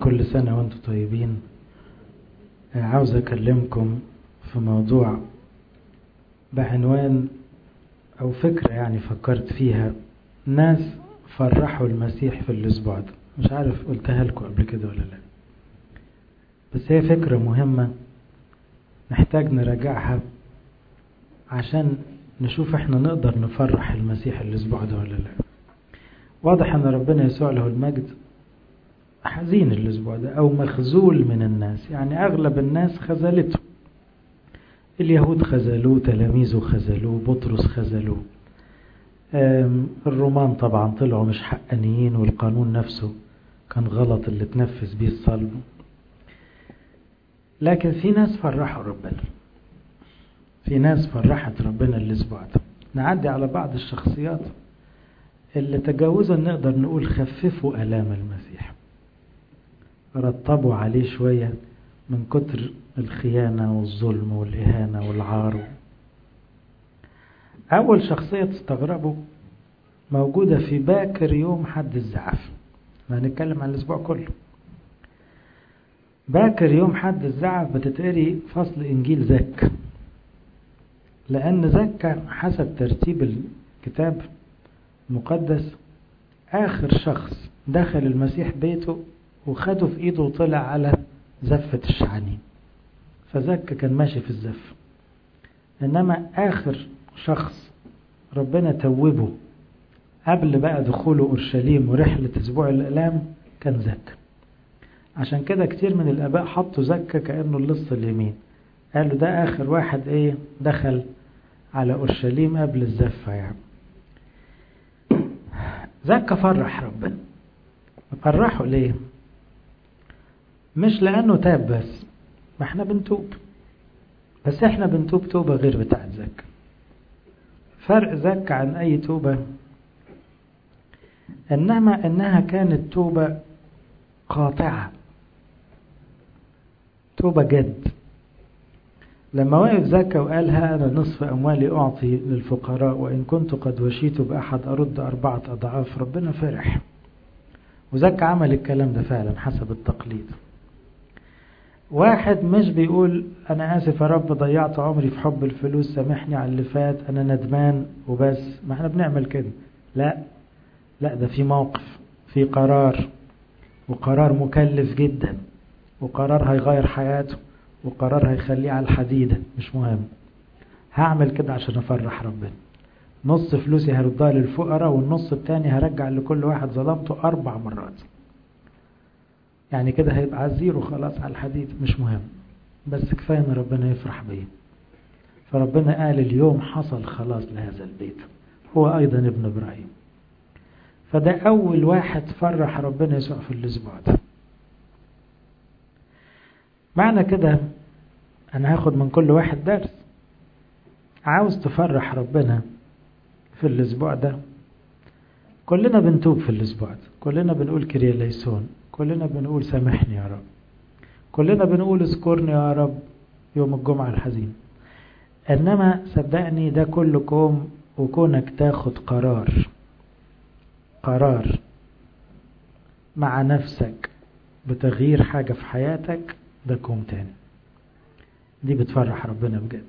كل سنة وانتم طيبين عاوز أكلمكم في موضوع بعنوان أو فكرة يعني فكرت فيها ناس فرحوا المسيح في الأسبوع ده مش عارف قلتها لكم قبل كده ولا لا بس هي فكرة مهمة نحتاج نراجعها عشان نشوف احنا نقدر نفرح المسيح الأسبوع ده ولا لا واضح ان ربنا يسوع له المجد حزين الأسبوع ده أو مخزول من الناس يعني أغلب الناس خذلته اليهود خذلوه تلاميذه خذلوه بطرس خذلوه الرومان طبعا طلعوا مش حقانيين والقانون نفسه كان غلط اللي تنفذ بيه الصلب لكن في ناس فرحوا ربنا في ناس فرحت ربنا الأسبوع ده نعدي على بعض الشخصيات اللي تجاوزا نقدر نقول خففوا ألام المسيح رطبوا عليه شوية من كتر الخيانة والظلم والإهانة والعار أول شخصية تستغربوا موجودة في باكر يوم حد الزعف هنتكلم عن الأسبوع كله باكر يوم حد الزعف بتتقري فصل إنجيل زكا لأن زكا حسب ترتيب الكتاب المقدس آخر شخص دخل المسيح بيته وخده في ايده وطلع على زفة الشعانين فزكا كان ماشي في الزف انما اخر شخص ربنا توبه قبل بقى دخوله اورشليم ورحلة اسبوع الالام كان زكا عشان كده كتير من الاباء حطوا زكا كانه اللص اليمين قالوا ده اخر واحد ايه دخل على اورشليم قبل الزفة يعني زكا فرح ربنا فرحه ليه مش لأنه تاب بس ما احنا بنتوب بس احنا بنتوب توبة غير بتاعت زكا فرق زكا عن أي توبة إنما إنها كانت توبة قاطعة توبة جد لما وقف زكا وقال ها أنا نصف أموالي أعطي للفقراء وإن كنت قد وشيت بأحد أرد أربعة أضعاف ربنا فرح وزكا عمل الكلام ده فعلا حسب التقليد واحد مش بيقول أنا آسف يا رب ضيعت عمري في حب الفلوس سامحني على اللي فات أنا ندمان وبس ما احنا بنعمل كده لا لا ده في موقف في قرار وقرار مكلف جدا وقرار هيغير حياته وقرار هيخليه على الحديدة مش مهم هعمل كده عشان أفرح ربنا نص فلوسي هردها للفقراء والنص التاني هرجع لكل واحد ظلمته أربع مرات يعني كده هيبقى على الزيرو خلاص على الحديد مش مهم بس كفاية ان ربنا يفرح بيه فربنا قال اليوم حصل خلاص لهذا البيت هو ايضا ابن ابراهيم فده اول واحد فرح ربنا يسوع في الاسبوع ده معنى كده انا هاخد من كل واحد درس عاوز تفرح ربنا في الاسبوع ده كلنا بنتوب في الاسبوع ده كلنا بنقول كريا ليسون كلنا بنقول سامحني يا رب كلنا بنقول اذكرني يا رب يوم الجمعة الحزين انما صدقني ده كله كوم وكونك تاخد قرار قرار مع نفسك بتغيير حاجة في حياتك ده كوم تاني دي بتفرح ربنا بجد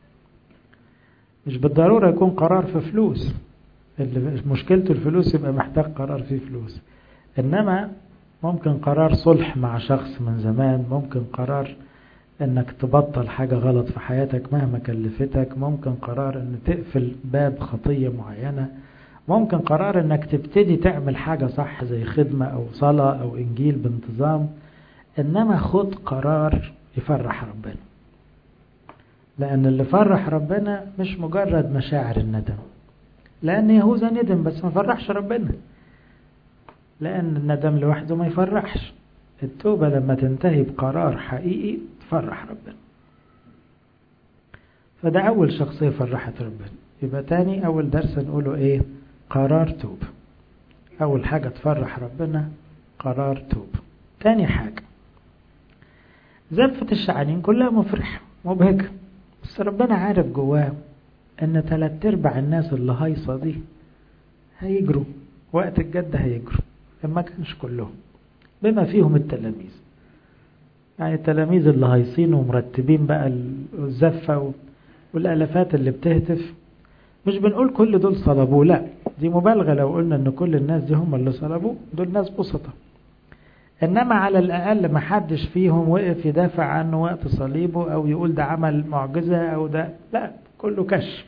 مش بالضرورة يكون قرار في فلوس اللي مشكلته الفلوس يبقى محتاج قرار فيه فلوس انما ممكن قرار صلح مع شخص من زمان ممكن قرار انك تبطل حاجة غلط في حياتك مهما كلفتك ممكن قرار ان تقفل باب خطية معينة ممكن قرار انك تبتدي تعمل حاجة صح زي خدمة او صلاة او انجيل بانتظام انما خد قرار يفرح ربنا لان اللي فرح ربنا مش مجرد مشاعر الندم لان يهوذا ندم بس ما فرحش ربنا لأن الندم لوحده ما يفرحش التوبة لما تنتهي بقرار حقيقي تفرح ربنا فده أول شخصية فرحت ربنا يبقى تاني أول درس نقوله إيه قرار توب أول حاجة تفرح ربنا قرار توب تاني حاجة زفة الشعانين كلها مفرحة مبهجة بس ربنا عارف جواه ان تلات ارباع الناس اللي هايصة دي هيجروا وقت الجد هيجروا ما كانش كلهم بما فيهم التلاميذ يعني التلاميذ اللي هايصين ومرتبين بقى الزفة والالافات اللي بتهتف مش بنقول كل دول صلبوه لا دي مبالغة لو قلنا ان كل الناس دي هم اللي صلبوه دول ناس بسطة انما على الاقل ما حدش فيهم وقف يدافع عنه وقت صليبه او يقول ده عمل معجزة او ده لا كله كش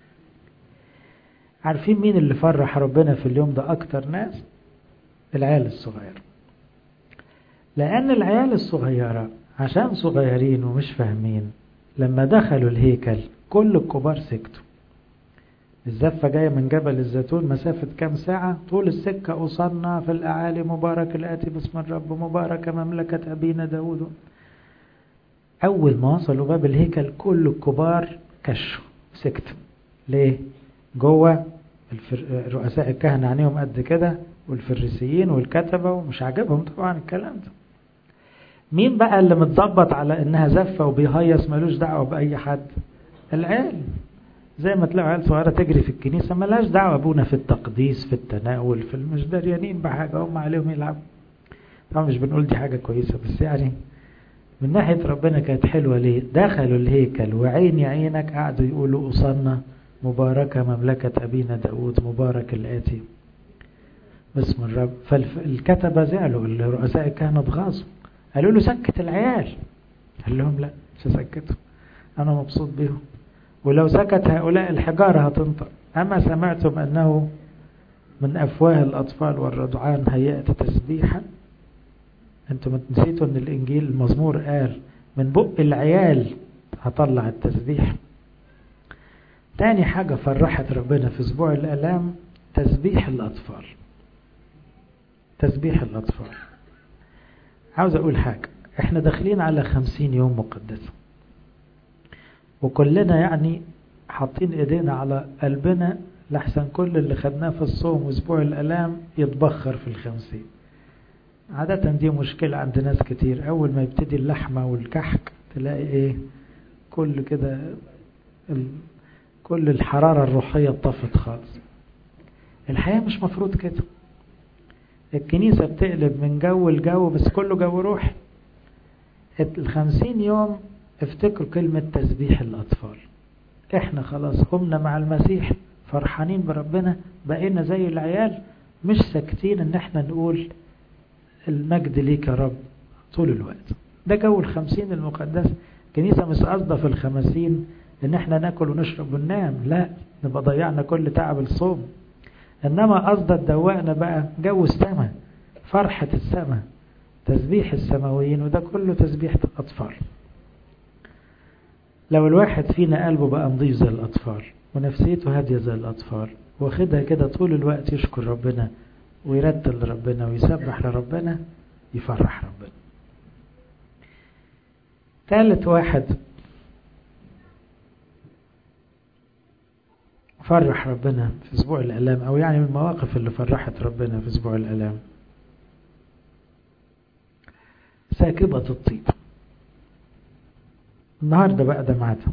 عارفين مين اللي فرح ربنا في اليوم ده اكتر ناس العيال الصغير لان العيال الصغيرة عشان صغيرين ومش فاهمين لما دخلوا الهيكل كل الكبار سكتوا الزفة جاية من جبل الزيتون مسافة كام ساعة طول السكة أوصلنا في الأعالي مبارك الآتي باسم الرب مبارك مملكة أبينا داود أول ما وصلوا باب الهيكل كل الكبار كشوا سكتوا ليه؟ جوه رؤساء الكهنة عينيهم قد كده والفريسيين والكتبة ومش عاجبهم طبعا الكلام ده مين بقى اللي متظبط على انها زفة وبيهيص ملوش دعوة بأي حد العيال زي ما تلاقوا عيال صغيرة تجري في الكنيسة ملهاش دعوة ابونا في التقديس في التناول في مش دريانين بحاجة هم عليهم يلعبوا طبعا مش بنقول دي حاجة كويسة بس يعني من ناحية ربنا كانت حلوة ليه دخلوا الهيكل وعيني عينك قعدوا يقولوا أصلنا مباركة مملكة أبينا داود مبارك الآتي باسم الرب فالكتبة زعلوا الرؤساء الكهنة اتغاظوا قالوا له سكت العيال قال لهم لا مش هسكتهم أنا مبسوط بيهم ولو سكت هؤلاء الحجارة هتنطق أما سمعتم أنه من أفواه الأطفال والرضعان هيأت تسبيحا أنتم نسيتوا أن الإنجيل المزمور قال من بق العيال هطلع التسبيح تاني حاجة فرحت ربنا في أسبوع الألام تسبيح الأطفال تسبيح الأطفال عاوز أقول حاجة احنا داخلين على خمسين يوم مقدسة وكلنا يعني حاطين ايدينا على قلبنا لحسن كل اللي خدناه في الصوم واسبوع الالام يتبخر في الخمسين عادة دي مشكلة عند ناس كتير اول ما يبتدي اللحمة والكحك تلاقي ايه كل كده ال... كل الحرارة الروحية طفت خالص الحياة مش مفروض كده الكنيسة بتقلب من جو لجو بس كله جو روحي الخمسين يوم افتكروا كلمة تسبيح الأطفال احنا خلاص قمنا مع المسيح فرحانين بربنا بقينا زي العيال مش ساكتين ان احنا نقول المجد ليك يا رب طول الوقت ده جو الخمسين المقدس كنيسة مش قصدة في الخمسين ان احنا ناكل ونشرب وننام لا نبقى ضيعنا كل تعب الصوم انما قصدة تدوقنا بقى جو السماء فرحة السماء تسبيح السماويين وده كله تسبيح الأطفال لو الواحد فينا قلبه بقى نضيف زي الأطفال ونفسيته هادية زي الأطفال واخدها كده طول الوقت يشكر ربنا ويرتل لربنا ويسبح لربنا يفرح ربنا ثالث واحد فرح ربنا في اسبوع الالام او يعني من المواقف اللي فرحت ربنا في اسبوع الالام ساكبة الطيب النهاردة بقى ده ميعادها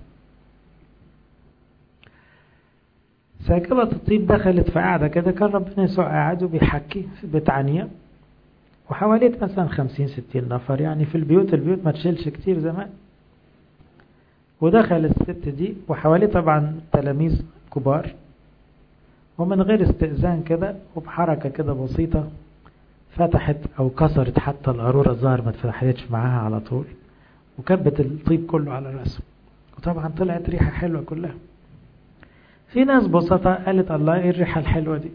ساكبة الطيب دخلت في قاعدة كده كان ربنا يسوع قاعد وبيحكي في بيت عنيا وحواليه مثلا خمسين ستين نفر يعني في البيوت البيوت ما تشيلش كتير زمان ودخل الست دي وحواليه طبعا تلاميذ كبار ومن غير استئذان كده وبحركة كده بسيطة فتحت أو كسرت حتى القارورة الظاهر ما اتفتحتش معاها على طول وكبت الطيب كله على رأسه وطبعا طلعت ريحة حلوة كلها في ناس بسطة قالت الله ايه الريحة الحلوة دي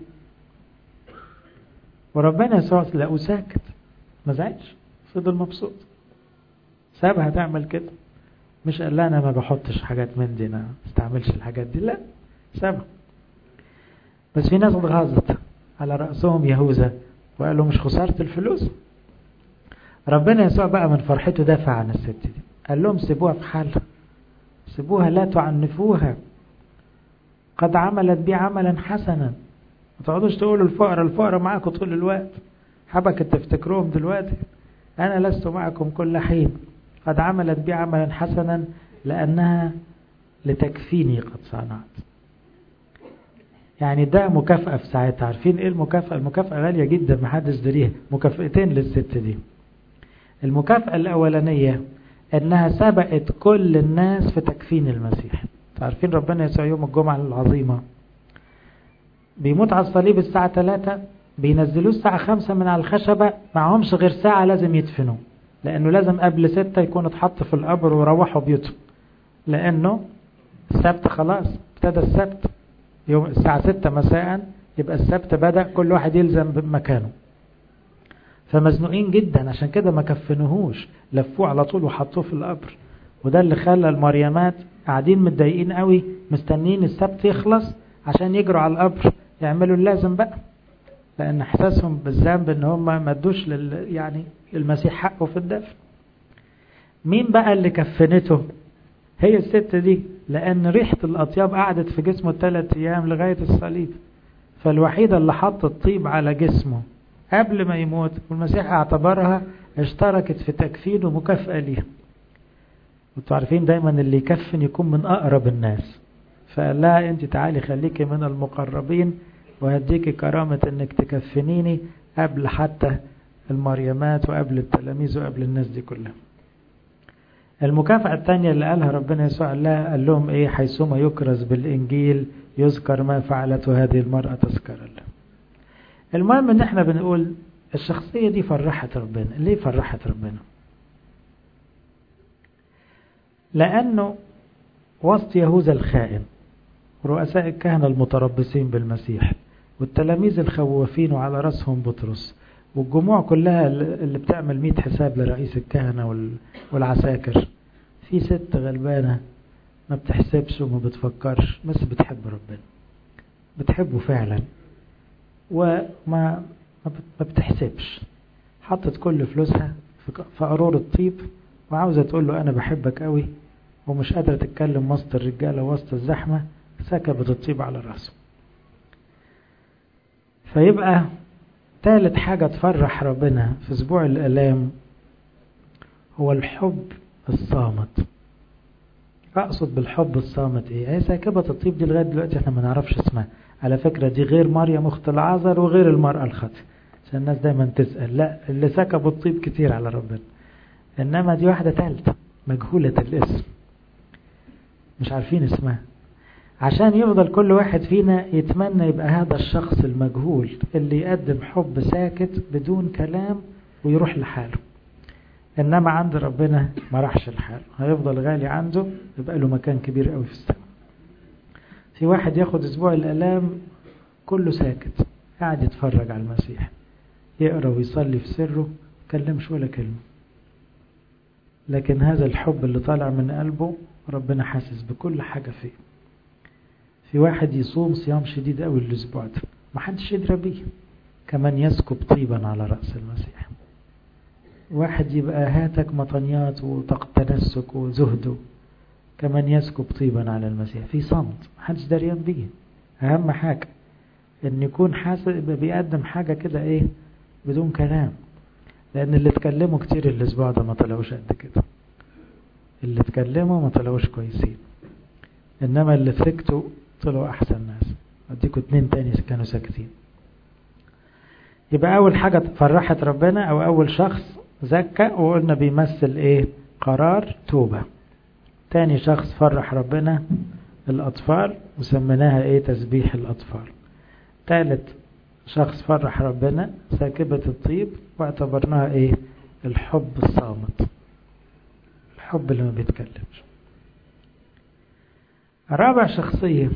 وربنا يسوع لقوا ساكت ما زعلش فضل مبسوط سابها تعمل كده مش قال لا انا ما بحطش حاجات من دي انا ما استعملش الحاجات دي لا سابها بس في ناس اتغاظت على رأسهم يهوذا وقالوا مش خسارة الفلوس ربنا يسوع بقى من فرحته دافع عن الست دي قال لهم سيبوها في حالها سيبوها لا تعنفوها قد عملت بي عملا حسنا ما تقعدوش تقولوا الفقراء الفقراء معاكم طول الوقت حبكت تفتكروهم دلوقتي أنا لست معكم كل حين قد عملت بي عملا حسنا لأنها لتكفيني قد صنعت يعني ده مكافأة في ساعتها عارفين ايه المكافأة المكافأة غالية جدا محدش دريها مكافأتين للست دي المكافأة الأولانية انها سبقت كل الناس في تكفين المسيح عارفين ربنا يسوع يوم الجمعة العظيمة بيموت على الصليب الساعة 3 بينزلوه الساعة 5 من على الخشبة معهمش غير ساعة لازم يدفنوه لأنه لازم قبل 6 يكون اتحط في القبر ويروحوا بيوتهم لأنه السبت خلاص ابتدى السبت يوم الساعة 6 مساء يبقى السبت بدأ كل واحد يلزم بمكانه فمزنوقين جدا عشان كده ما كفنوهوش لفوه على طول وحطوه في القبر وده اللي خلى المريمات قاعدين متضايقين قوي مستنيين السبت يخلص عشان يجروا على القبر يعملوا اللازم بقى لان احساسهم بالذنب ان هم ما ادوش لل يعني المسيح حقه في الدفن مين بقى اللي كفنته هي الست دي لان ريحه الاطياب قعدت في جسمه ثلاث ايام لغايه الصليب فالوحيده اللي حطت طيب على جسمه قبل ما يموت والمسيح اعتبرها اشتركت في تكفينه مكافأة ليها وانتوا عارفين دايما اللي يكفن يكون من أقرب الناس فقال لها انت تعالي خليكي من المقربين وهديكي كرامة انك تكفنيني قبل حتى المريمات وقبل التلاميذ وقبل الناس دي كلها المكافأة الثانية اللي قالها ربنا يسوع لها قال لهم ايه حيثما يكرز بالانجيل يذكر ما فعلته هذه المرأة تذكر الله المهم ان احنا بنقول الشخصية دي فرحت ربنا ليه فرحت ربنا لانه وسط يهوذا الخائن رؤساء الكهنة المتربصين بالمسيح والتلاميذ الخوافين وعلى رأسهم بطرس والجموع كلها اللي بتعمل ميت حساب لرئيس الكهنة والعساكر في ست غلبانة ما بتحسبش وما بتفكرش بس بتحب ربنا بتحبه فعلا وما ما بتحسبش حطت كل فلوسها في قارور الطيب وعاوزة تقول له أنا بحبك قوي ومش قادرة تتكلم وسط الرجالة وسط الزحمة سكبت الطيب على رأسه فيبقى ثالث حاجة تفرح ربنا في أسبوع الآلام هو الحب الصامت أقصد بالحب الصامت إيه؟ هي ساكبة الطيب دي لغاية دلوقتي إحنا ما نعرفش اسمها على فكرة دي غير مريم أخت العذر وغير المرأة الخاطئة عشان الناس دايما تسأل لا اللي سكبوا الطيب كتير على ربنا إنما دي واحدة ثالثة مجهولة الاسم مش عارفين اسمها عشان يفضل كل واحد فينا يتمنى يبقى هذا الشخص المجهول اللي يقدم حب ساكت بدون كلام ويروح لحاله إنما عند ربنا ما راحش لحاله هيفضل غالي عنده يبقى له مكان كبير قوي في السماء في واحد ياخد أسبوع الألام كله ساكت قاعد يتفرج على المسيح يقرأ ويصلي في سره كلمش ولا كلمة لكن هذا الحب اللي طالع من قلبه ربنا حاسس بكل حاجة فيه في واحد يصوم صيام شديد قوي الأسبوع ده ما حدش يدرى بيه كمان يسكب طيبا على رأس المسيح واحد يبقى هاتك مطنيات وتنسك وزهد كمان يسكب طيبا على المسيح في صمت ما حدش دريان بيه أهم حاجة إن يكون حاسس بيقدم حاجة كده إيه بدون كلام لأن اللي اتكلموا كتير الأسبوع ده ما طلعوش قد كده اللي اتكلموا ما طلعوش كويسين إنما اللي سكتوا طلعوا أحسن ناس أديكوا اتنين تاني كانوا ساكتين يبقى أول حاجة فرحت ربنا أو أول شخص زكى وقلنا بيمثل إيه قرار توبة تاني شخص فرح ربنا الأطفال وسميناها إيه تسبيح الأطفال ثالث شخص فرح ربنا ساكبة الطيب واعتبرناها إيه الحب الصامت الحب اللي ما بيتكلمش رابع شخصية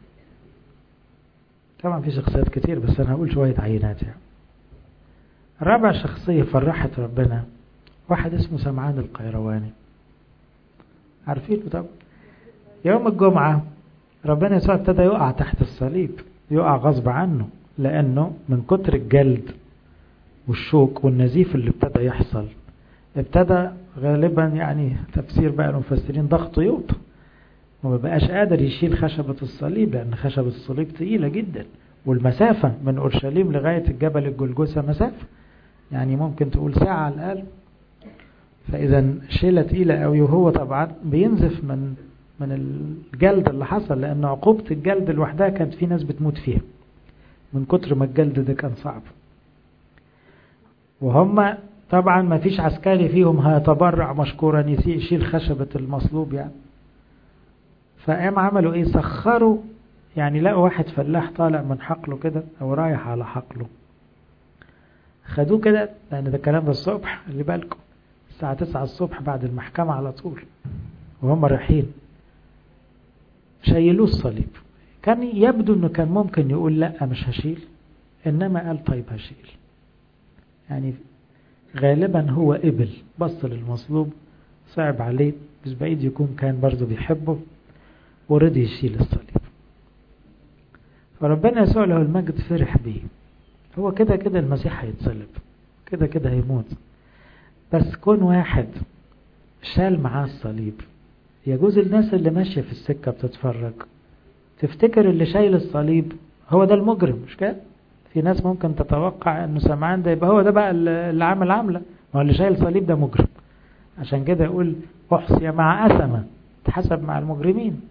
طبعا في شخصيات كتير بس أنا هقول شوية عينات يعني رابع شخصية فرحت ربنا واحد اسمه سمعان القيرواني عارفين طب يوم الجمعة ربنا يسوع ابتدى يقع تحت الصليب يقع غصب عنه لأنه من كتر الجلد والشوك والنزيف اللي ابتدى يحصل ابتدى غالبا يعني تفسير بقى المفسرين ضغطه يوطى وما بقاش قادر يشيل خشبة الصليب لأن خشبة الصليب تقيلة جدا والمسافة من أورشليم لغاية الجبل الجلجوسة مسافة يعني ممكن تقول ساعة على الأقل فإذا شيلة تقيلة قوي وهو طبعا بينزف من من الجلد اللي حصل لأن عقوبة الجلد لوحدها كانت في ناس بتموت فيها من كتر ما الجلد ده كان صعب وهم طبعا ما فيش عسكري فيهم هيتبرع مشكورا يشيل خشبة المصلوب يعني فقام عملوا ايه سخروا يعني لقوا واحد فلاح طالع من حقله كده او رايح على حقله خدوه كده لان ده الكلام ده الصبح اللي بالكم الساعة 9 الصبح بعد المحكمة على طول وهم رايحين شيلوه الصليب كان يبدو انه كان ممكن يقول لا مش هشيل انما قال طيب هشيل يعني غالبا هو قبل بص للمصلوب صعب عليه مش بعيد يكون كان برضه بيحبه ورضي يشيل الصليب فربنا يسوع له المجد فرح بيه هو كده كده المسيح هيتصلب كده كده هيموت بس كون واحد شال معاه الصليب يجوز الناس اللي ماشية في السكة بتتفرج تفتكر اللي شايل الصليب هو ده المجرم مش كده في ناس ممكن تتوقع انه سمعان ده يبقى هو ده بقى اللي عامل عاملة ما هو اللي شايل صليب ده مجرم عشان كده يقول احصي مع أثمة تحسب مع المجرمين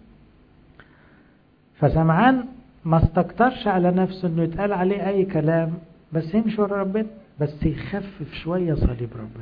فسمعان ما استكترش على نفسه انه يتقال عليه اي كلام بس يمشي ورا ربنا بس يخفف شوية صليب ربنا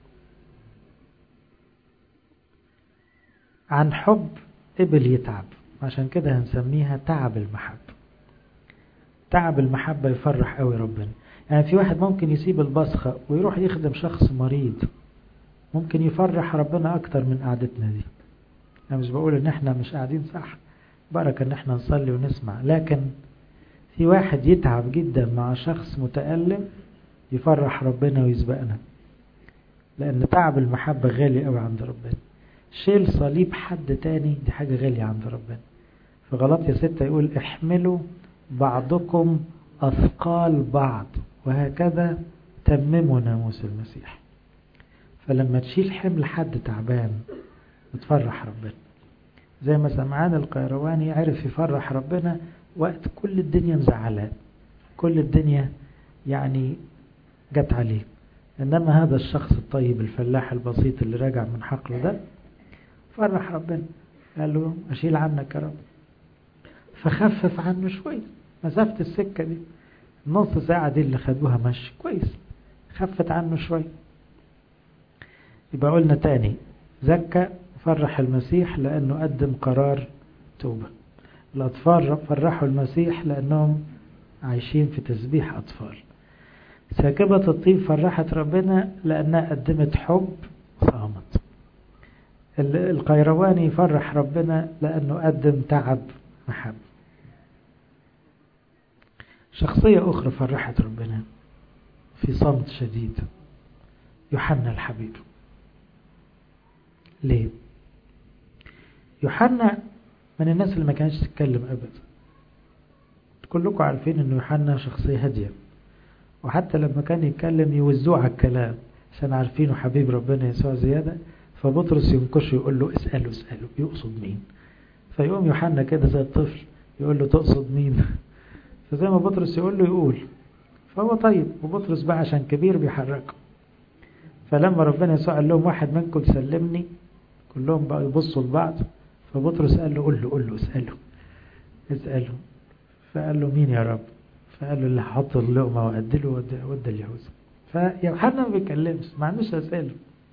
عن حب قبل يتعب عشان كده هنسميها تعب المحبة تعب المحبة يفرح قوي ربنا يعني في واحد ممكن يسيب البصخة ويروح يخدم شخص مريض ممكن يفرح ربنا أكتر من قعدتنا دي أنا مش بقول إن إحنا مش قاعدين صح بركة إن إحنا نصلي ونسمع لكن في واحد يتعب جدا مع شخص متألم يفرح ربنا ويسبقنا لأن تعب المحبة غالي قوي عند ربنا شيل صليب حد تاني دي حاجة غالية عند ربنا في غلطية ستة يقول احملوا بعضكم أثقال بعض وهكذا تمموا ناموس المسيح فلما تشيل حمل حد تعبان بتفرح ربنا زي ما سمعان القيرواني عرف يفرح ربنا وقت كل الدنيا مزعلاه كل الدنيا يعني جت عليه إنما هذا الشخص الطيب الفلاح البسيط اللي راجع من حقله ده فرح ربنا قال له أشيل عنك يا رب فخفف عنه شوية مسافة السكة دي نص ساعة دي اللي خدوها مشي كويس خفت عنه شوية يبقى قلنا تاني زكى فرح المسيح لأنه قدم قرار توبة الأطفال فرحوا المسيح لأنهم عايشين في تسبيح أطفال ساكبة الطيب فرحت ربنا لأنها قدمت حب صامت القيرواني يفرح ربنا لأنه قدم تعب محب شخصية أخرى فرحت ربنا في صمت شديد يوحنا الحبيب ليه يوحنا من الناس اللي ما كانش تتكلم أبدا كلكم عارفين أن يوحنا شخصية هادية وحتى لما كان يتكلم يوزوه على الكلام عشان عارفينه حبيب ربنا يسوع زيادة فبطرس ينكشه يقول له اسأله اسأله يقصد مين فيقوم يوحنا كده زي الطفل يقول له تقصد مين فزي ما بطرس يقول له يقول فهو طيب وبطرس بقى عشان كبير بيحركه فلما ربنا يسوع قال لهم واحد منكم سلمني كلهم بقى يبصوا لبعض فبطرس قال له قول له قول له اسأله اسأله فقال له مين يا رب فقال له اللي حط اللقمة وأدله ودى اليهوذا فيوحنا ما بيتكلمش ما عندوش أسئلة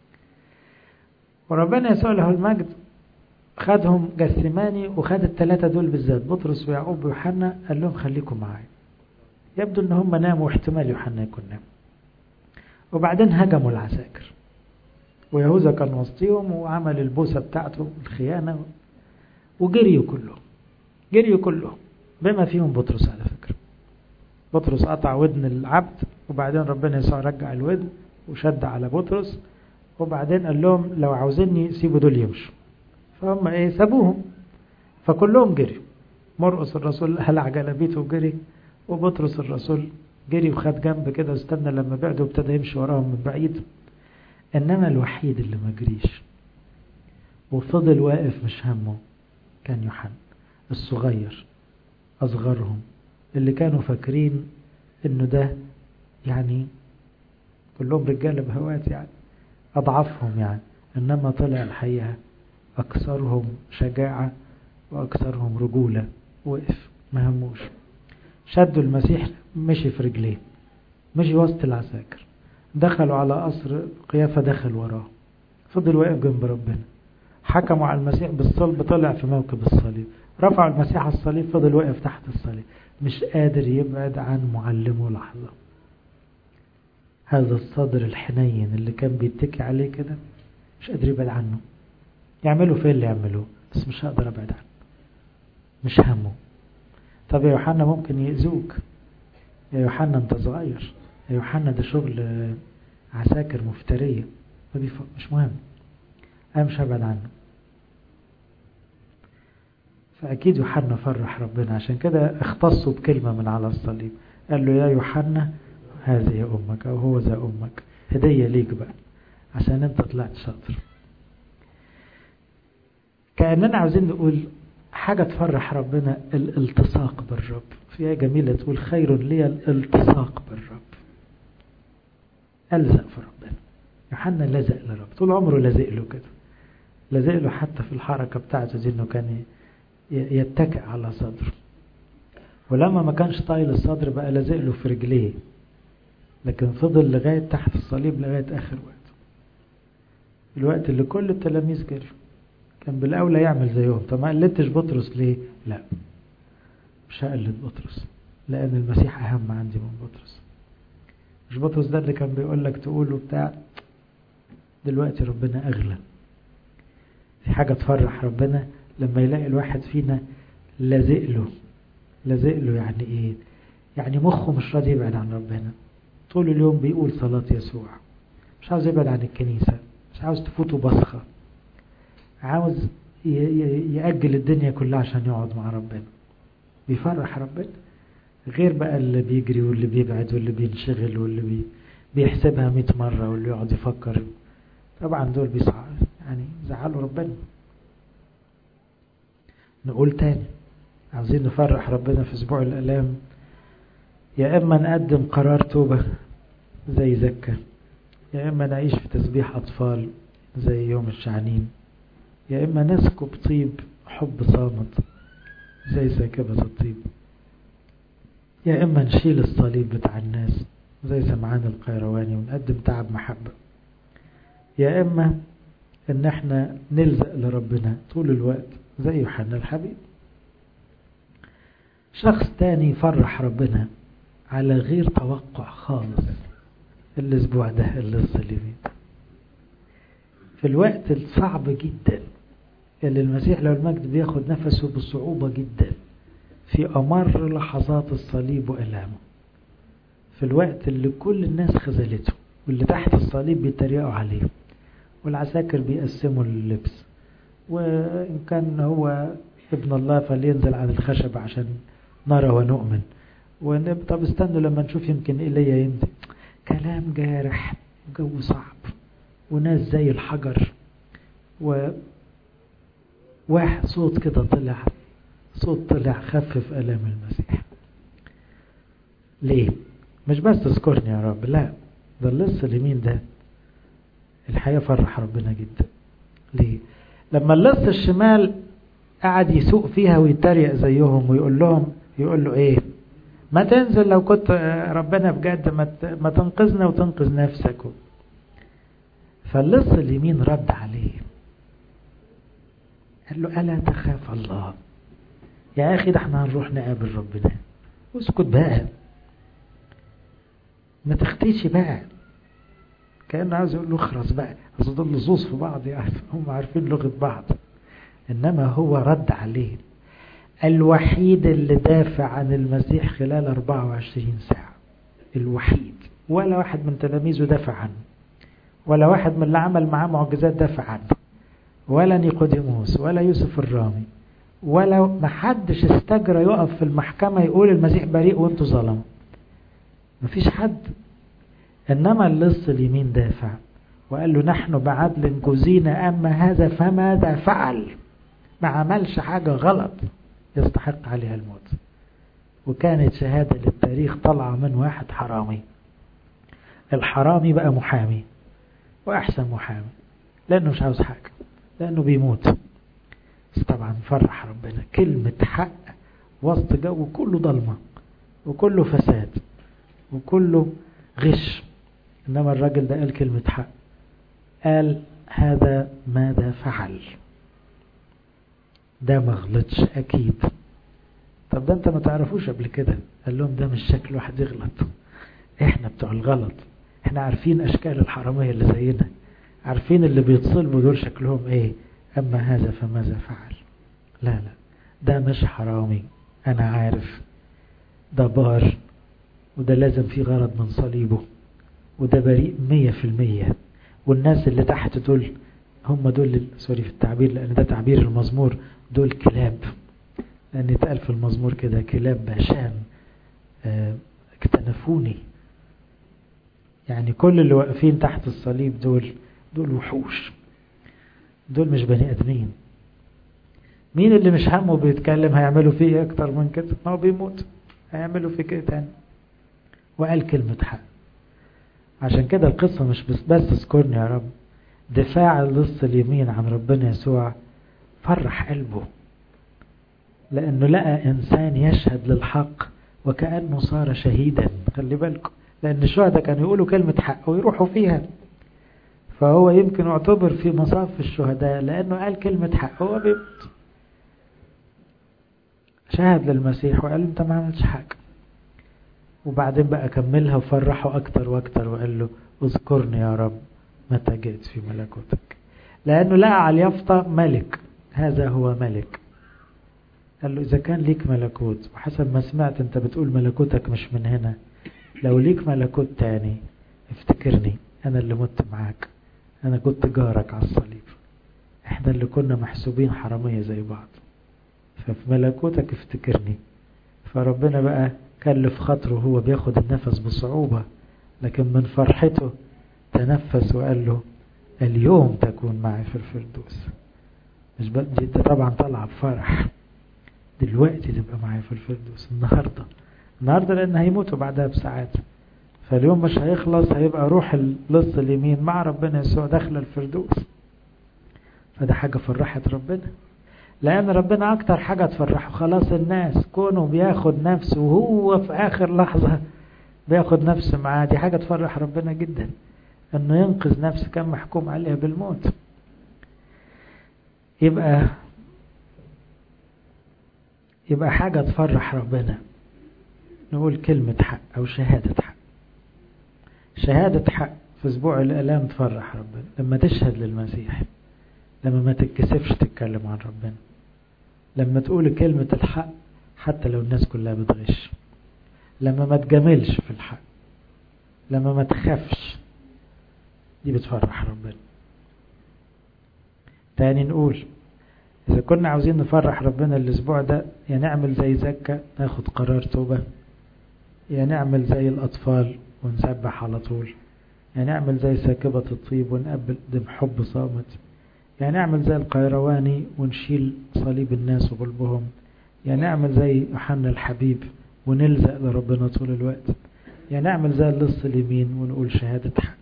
وربنا يسوع له المجد خدهم جسماني وخد الثلاثة دول بالذات بطرس ويعقوب ويوحنا قال لهم خليكم معايا يبدو ان هم ناموا واحتمال يوحنا يكون نام وبعدين هجموا العساكر ويهوذا كان وسطيهم وعمل البوسة بتاعته الخيانة وجريوا كلهم جريوا كلهم بما فيهم بطرس على فكرة بطرس قطع ودن العبد وبعدين ربنا يسوع رجع الودن وشد على بطرس وبعدين قال لهم لو عاوزيني سيبوا دول يمشوا فهم ايه سابوهم فكلهم جري مرقس الرسول هلع جلابيته وجري وبطرس الرسول جري وخد جنب كده واستنى لما بعده وابتدى يمشي وراهم من بعيد انما الوحيد اللي ما جريش وفضل واقف مش همه كان يوحنا الصغير اصغرهم اللي كانوا فاكرين انه ده يعني كلهم رجاله بهوات يعني اضعفهم يعني انما طلع الحقيقه أكثرهم شجاعة وأكثرهم رجولة وقف ما هموش شدوا المسيح مشي في رجليه مشي وسط العساكر دخلوا على قصر قيافة دخل وراه فضل واقف جنب ربنا حكموا على المسيح بالصلب طلع في موكب الصليب رفعوا المسيح على الصليب فضل واقف تحت الصليب مش قادر يبعد عن معلمه لحظة هذا الصدر الحنين اللي كان بيتكي عليه كده مش قادر يبعد عنه يعملوا فين اللي يعملوه بس مش هقدر ابعد عنه مش همه طب يا يوحنا ممكن يأذوك يا يوحنا انت صغير يا يوحنا ده شغل عساكر مفترية مش مهم انا مش هبعد عنه فأكيد يوحنا فرح ربنا عشان كده اختصوا بكلمة من على الصليب قال له يا يوحنا هذه أمك أو هو ذا أمك هدية ليك بقى عشان انت طلعت شاطر كأننا عاوزين نقول حاجة تفرح ربنا الالتصاق بالرب فيها جميلة تقول خير لي الالتصاق بالرب ألزق في ربنا يوحنا لزق لرب طول عمره لازق له كده لازق له حتى في الحركة بتاعته دي انه كان يتكئ على صدره ولما ما كانش طايل الصدر بقى لازق له في رجليه لكن فضل لغاية تحت الصليب لغاية آخر وقت الوقت اللي كل التلاميذ جروا كان بالأولى يعمل زيهم طب ما قلدتش بطرس ليه لا مش هقلد بطرس لأن المسيح أهم عندي من بطرس مش بطرس ده اللي كان بيقول لك تقوله بتاع دلوقتي ربنا أغلى في حاجة تفرح ربنا لما يلاقي الواحد فينا لازق له لازق له يعني ايه يعني مخه مش راضي يبعد عن ربنا طول اليوم بيقول صلاة يسوع مش عاوز يبعد عن الكنيسة مش عاوز تفوته بصخة عاوز يأجل الدنيا كلها عشان يقعد مع ربنا بيفرح ربنا غير بقى اللي بيجري واللي بيبعد واللي بينشغل واللي بي بيحسبها مئة مرة واللي يقعد يفكر طبعا دول بيصعب يعني زعلوا ربنا نقول تاني عاوزين نفرح ربنا في اسبوع الالام يا اما نقدم قرار توبة زي زكا يا اما نعيش في تسبيح اطفال زي يوم الشعنين يا اما نسكب طيب حب صامت زي ساكبة الطيب يا اما نشيل الصليب بتاع الناس زي سمعان القيرواني ونقدم تعب محبة يا اما ان احنا نلزق لربنا طول الوقت زي يوحنا الحبيب شخص تاني فرح ربنا على غير توقع خالص الاسبوع ده اللص اليمين في الوقت الصعب جدا اللي المسيح لو المجد بياخد نفسه بصعوبة جدا في أمر لحظات الصليب وإلامه في الوقت اللي كل الناس خذلته واللي تحت الصليب بيتريقوا عليه والعساكر بيقسموا اللبس وإن كان هو ابن الله فلينزل عن الخشب عشان نرى ونؤمن ونب طب استنوا لما نشوف يمكن إيليا ينزل كلام جارح جو صعب وناس زي الحجر و واحد صوت كده طلع صوت طلع خفف ألام المسيح ليه مش بس تذكرني يا رب لا ده اللص اليمين ده الحقيقة فرح ربنا جدا ليه لما اللص الشمال قعد يسوق فيها ويتريق زيهم ويقول لهم يقول له ايه ما تنزل لو كنت ربنا بجد ما تنقذنا وتنقذ نفسك فاللص اليمين رد عليه قال له ألا تخاف الله يا أخي ده احنا هنروح نقابل ربنا اسكت بقى ما تختيش بقى كأنه عايز يقول له اخرس بقى اصل دول لصوص في بعض يعني هم عارفين لغة بعض إنما هو رد عليه الوحيد اللي دافع عن المسيح خلال 24 ساعة الوحيد ولا واحد من تلاميذه دافع عنه ولا واحد من اللي عمل معاه معجزات دافع عنه ولا نيقوديموس ولا يوسف الرامي ولا محدش استجرى يقف في المحكمة يقول المسيح بريء وانتوا ظلموا مفيش حد انما اللص اليمين دافع وقال له نحن بعدل جزينا اما هذا فماذا فعل ما عملش حاجة غلط يستحق عليها الموت وكانت شهادة للتاريخ طالعة من واحد حرامي الحرامي بقى محامي وأحسن محامي لأنه مش عاوز حاجة لأنه بيموت بس طبعا فرح ربنا كلمة حق وسط جو كله ضلمة وكله فساد وكله غش إنما الراجل ده قال كلمة حق قال هذا ماذا فعل ده ما غلطش أكيد طب ده انت ما تعرفوش قبل كده قال لهم ده مش شكل واحد يغلط احنا بتوع الغلط احنا عارفين اشكال الحرامية اللي زينا عارفين اللي بيتصلبوا دول شكلهم ايه اما هذا فماذا فعل لا لا ده مش حرامي انا عارف ده بار وده لازم فيه غرض من صليبه وده بريء مية في المية والناس اللي تحت دول هم دول سوري في التعبير لان ده تعبير المزمور دول كلاب لأن يتقال في المزمور كده كلاب باشان اه اكتنفوني يعني كل اللي واقفين تحت الصليب دول دول وحوش دول مش بني ادمين مين اللي مش همه بيتكلم هيعملوا فيه ايه اكتر من كده ما هو بيموت هيعملوا فيه كده تاني وقال كلمة حق عشان كده القصة مش بس بس اذكرني يا رب دفاع اللص اليمين عن ربنا يسوع فرح قلبه لأنه لقى إنسان يشهد للحق وكأنه صار شهيدا خلي بالكم لأن الشهداء كانوا يقولوا كلمة حق ويروحوا فيها فهو يمكن يعتبر في مصاف الشهداء لأنه قال كلمة حق هو بيموت شهد للمسيح وقال له أنت ما عملتش حاجة وبعدين بقى كملها وفرحه أكتر وأكتر وقال له اذكرني يا رب متى جئت في ملكوتك لأنه لقى على اليافطة ملك هذا هو ملك قال له إذا كان ليك ملكوت وحسب ما سمعت أنت بتقول ملكوتك مش من هنا لو ليك ملكوت تاني افتكرني أنا اللي مت معاك أنا كنت جارك على الصليب احنا اللي كنا محسوبين حرامية زي بعض ففي ملكوتك افتكرني فربنا بقى كلف خاطره هو بياخد النفس بصعوبة لكن من فرحته تنفس وقال له اليوم تكون معي في الفردوس مش بقى دي طبعا طالعه بفرح دلوقتي تبقى معايا في الفردوس النهاردة النهاردة لأن هيموتوا بعدها بساعات فاليوم مش هيخلص هيبقى روح اللص اليمين مع ربنا يسوع داخل الفردوس فده حاجة فرحت ربنا لأن ربنا أكتر حاجة تفرحه خلاص الناس كونه بياخد نفسه وهو في آخر لحظة بياخد نفسه معاه دي حاجة تفرح ربنا جدا أنه ينقذ نفسه كان محكوم عليها بالموت يبقى يبقى حاجة تفرح ربنا نقول كلمة حق أو شهادة حق شهادة حق في أسبوع الآلام تفرح ربنا لما تشهد للمسيح لما ما تتكسفش تتكلم عن ربنا لما تقول كلمة الحق حتى لو الناس كلها بتغش لما ما تجاملش في الحق لما ما تخافش دي بتفرح ربنا تاني نقول إذا كنا عاوزين نفرح ربنا الأسبوع ده يا نعمل زي زكا ناخد قرار توبة يا نعمل زي الأطفال ونسبح على طول يا نعمل زي ساكبة الطيب ونقدم حب صامت يا نعمل زي القيرواني ونشيل صليب الناس وقلبهم يا نعمل زي يوحنا الحبيب ونلزق لربنا طول الوقت يا نعمل زي اللص اليمين ونقول شهادة حق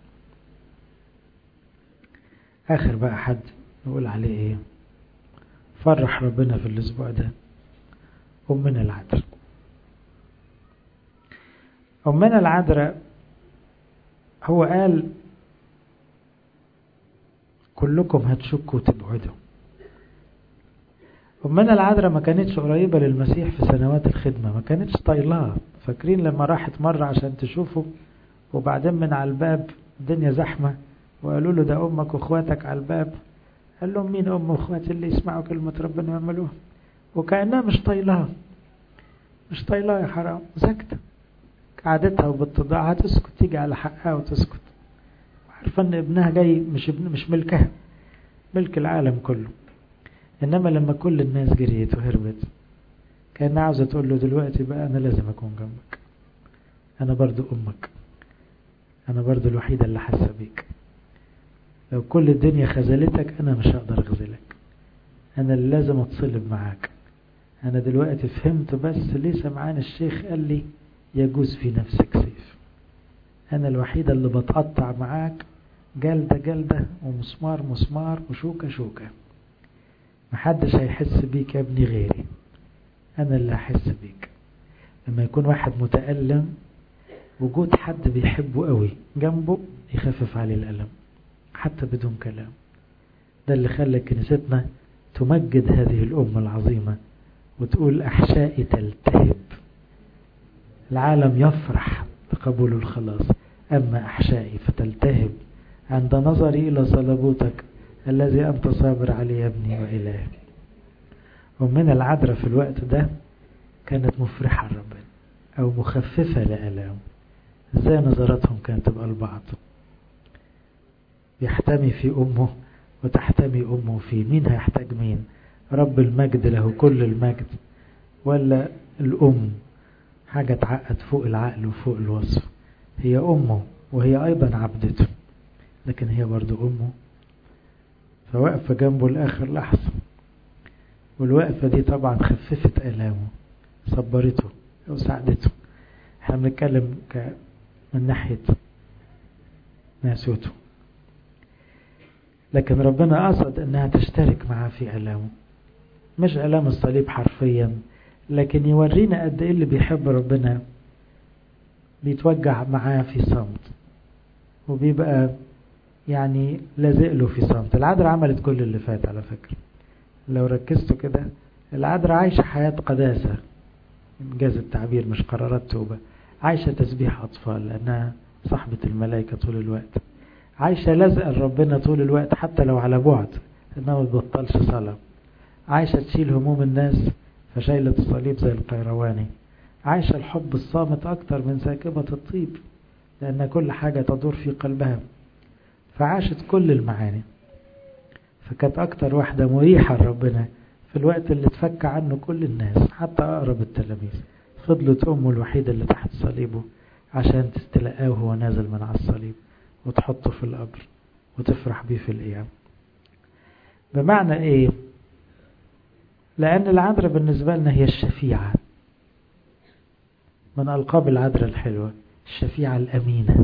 آخر بقى حد نقول عليه ايه فرح ربنا في الأسبوع ده أمنا العذراء أمنا العذراء هو قال كلكم هتشكوا وتبعدوا أمنا العذراء ما كانتش قريبة للمسيح في سنوات الخدمة ما كانتش طايلاه فاكرين لما راحت مرة عشان تشوفه وبعدين من على الباب الدنيا زحمة وقالوا له ده أمك وأخواتك على الباب قال لهم مين أم وأخواتي اللي يسمعوا كلمة ربنا ويعملوها وكأنها مش طايلاه مش طايلاه يا حرام ساكتة عادتها وباتضاعها تسكت تيجي على حقها وتسكت عارفة ان ابنها جاي مش ابن مش ملكها ملك العالم كله انما لما كل الناس جريت وهربت كان عاوزة تقول له دلوقتي بقى انا لازم اكون جنبك انا برضو امك انا برضو الوحيدة اللي حاسة بيك لو كل الدنيا خذلتك انا مش هقدر اخذلك انا اللي لازم اتصلب معاك انا دلوقتي فهمت بس ليه سمعان الشيخ قال لي يجوز في نفسك سيف أنا الوحيدة اللي بتقطع معاك جلدة جلدة ومسمار مسمار وشوكة شوكة محدش هيحس بيك يا ابني غيري أنا اللي هحس بيك لما يكون واحد متألم وجود حد بيحبه قوي جنبه يخفف عليه الألم حتى بدون كلام ده اللي خلى كنيستنا تمجد هذه الأمة العظيمة وتقول أحشائي تلتهب العالم يفرح بقبول الخلاص أما أحشائي فتلتهب عند نظري إلى صلبوتك الذي أنت صابر عليه يا ابني وإلهي ومن العذراء في الوقت ده كانت مفرحة لربنا أو مخففة لألام ازاي نظراتهم كانت تبقى لبعض يحتمي في أمه وتحتمي أمه في مين هيحتاج مين رب المجد له كل المجد ولا الأم حاجة تعقد فوق العقل وفوق الوصف هي أمه وهي أيضا عبدته لكن هي برضو أمه فوقف جنبه لآخر لحظة والوقفة دي طبعا خففت آلامه صبرته وساعدته احنا بنتكلم من ناحية ناسوته لكن ربنا قصد انها تشترك معاه في ألامه مش ألام الصليب حرفيا لكن يورينا قد ايه اللي بيحب ربنا بيتوجع معاه في صمت وبيبقى يعني لازق له في صمت العذراء عملت كل اللي فات على فكرة لو ركزتوا كده العذراء عايشة حياة قداسة إنجاز التعبير مش قرارات توبة عايشة تسبيح أطفال لأنها صاحبة الملائكة طول الوقت عايشة لازقة لربنا طول الوقت حتى لو على بعد إنها ما تبطلش صلاة عايشة تشيل هموم الناس فشايلة الصليب زي القيرواني عايشة الحب الصامت أكتر من ساكبة الطيب لأن كل حاجة تدور في قلبها فعاشت كل المعاني فكانت أكتر واحدة مريحة لربنا في الوقت اللي تفك عنه كل الناس حتى أقرب التلاميذ فضلت أمه الوحيدة اللي تحت صليبه عشان تستلقاه وهو نازل من على الصليب وتحطه في القبر وتفرح بيه في القيام بمعنى ايه لأن العذراء بالنسبة لنا هي الشفيعة من ألقاب العذراء الحلوة الشفيعة الأمينة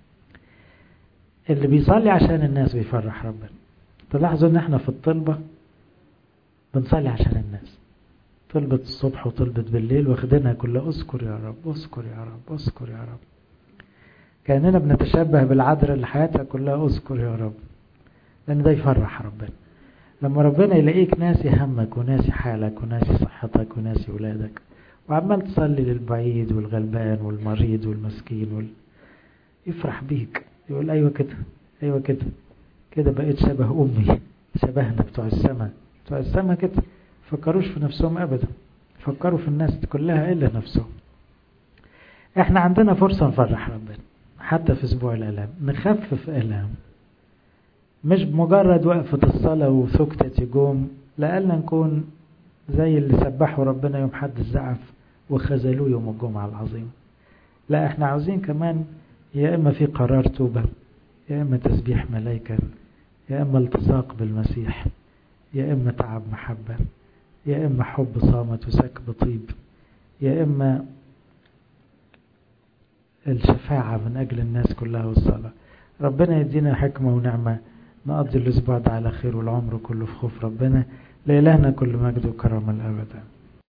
اللي بيصلي عشان الناس بيفرح ربنا تلاحظوا ان احنا في الطلبة بنصلي عشان الناس طلبة الصبح وطلبة بالليل واخدينها كلها اذكر يا رب اذكر يا رب اذكر يا رب كأننا بنتشبه بالعذراء اللي حياتها كلها اذكر يا رب لان ده يفرح ربنا لما ربنا يلاقيك ناسي همك وناسي حالك وناسي صحتك وناسي ولادك وعمال تصلي للبعيد والغلبان والمريض والمسكين وال... يفرح بيك يقول ايوه كده ايوه كده كده بقيت شبه امي شبهنا بتوع السماء بتوع السماء كده فكروش في نفسهم ابدا فكروا في الناس كلها الا نفسهم احنا عندنا فرصة نفرح ربنا حتى في اسبوع الالام نخفف الام مش بمجرد وقفة الصلاة وسكتة يقوم لألا نكون زي اللي سبحوا ربنا يوم حد الزعف وخذلوه يوم الجمعة العظيم لا احنا عاوزين كمان يا إما في قرار توبة يا إما تسبيح ملائكة يا إما التصاق بالمسيح يا إما تعب محبة يا إما حب صامت وسكب طيب يا إما الشفاعة من أجل الناس كلها والصلاة ربنا يدينا حكمة ونعمة نقضي الأسبوع ده على خير والعمر كله في خوف ربنا لإلهنا كل مجد وكرم الأبد